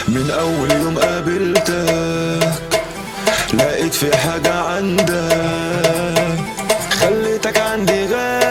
من اول يوم قابلتك لقيت في حاجة عندك خليتك عندي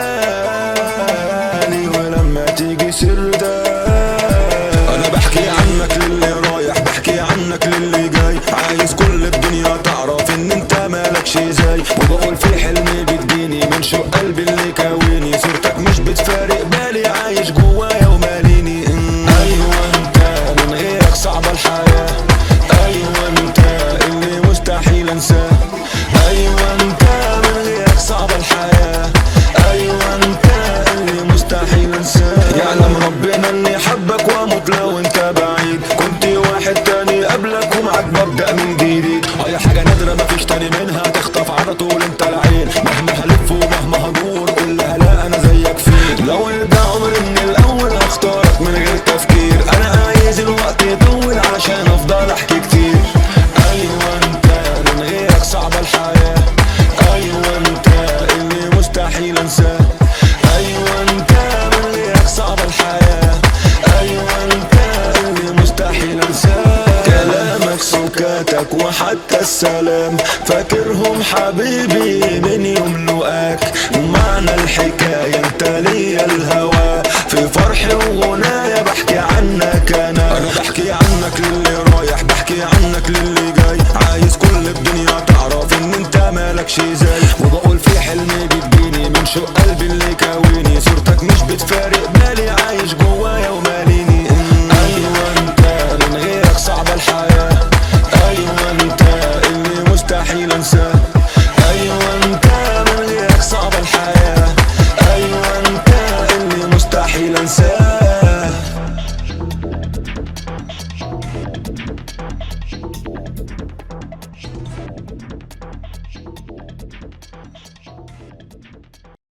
غالي ولما تيجي سيرتك انا بحكي عنك للي رايح بحكي عنك للي جاي عايز كل الدنيا تعرف ان انت مالكش زي وبقول في حلم بيديني من شوق قلبي اللي كاويني صورتك مش بتفارق بالي عايش جوايا وماليني إن ايوه انت من غيرك صعبة الحياة ايوه انت اللي مستحيل انساه ايوه انت من غيرك صعبة الحياة ايوه انت اللي مستحيل انساه يعلم ربنا اني حبك واموت لو انت بعيد كنت واحد تاني قبلك ومعاك ببدأ من جديد اي حاجة نادرة مفيش تاني منها تخطف على طول انت العين مهما هلف ومهما هدور قولها لا انا زيك فين لو يرجع عمري من الاول هختارك من غير تفكير انا عايز الوقت يطول علشان افضل احكي كتير ايوه انت من غيرك صعبة الحياة ايوه انت اللي مستحيل انساه ايوه انت من غيرك صعبة الحياة ايوه انت اللي مستحيل انساه كلامك سكاتك وحتى السلام فاكرهم حبيبي من يوم لقاك معنى الحكاية انت ليا الهوى في فرح وغنايا بحكي عنك انا انا بحكي عنك للي رايح بحكي عنك للي جاي عايز كل الدنيا تعرف ان انت مالكش زي وبقول في حلم بيديني من شوق قلبي اللي كاويني صورتك مش بتفارق بالي عايش جوايا وماليني إن ايوه انت من غيرك صعبة الحياة ايوه انت اللي مستحيل انساه ايوه انت من غيرك صعبة الحياة ايوه انت اللي مستحيل انساه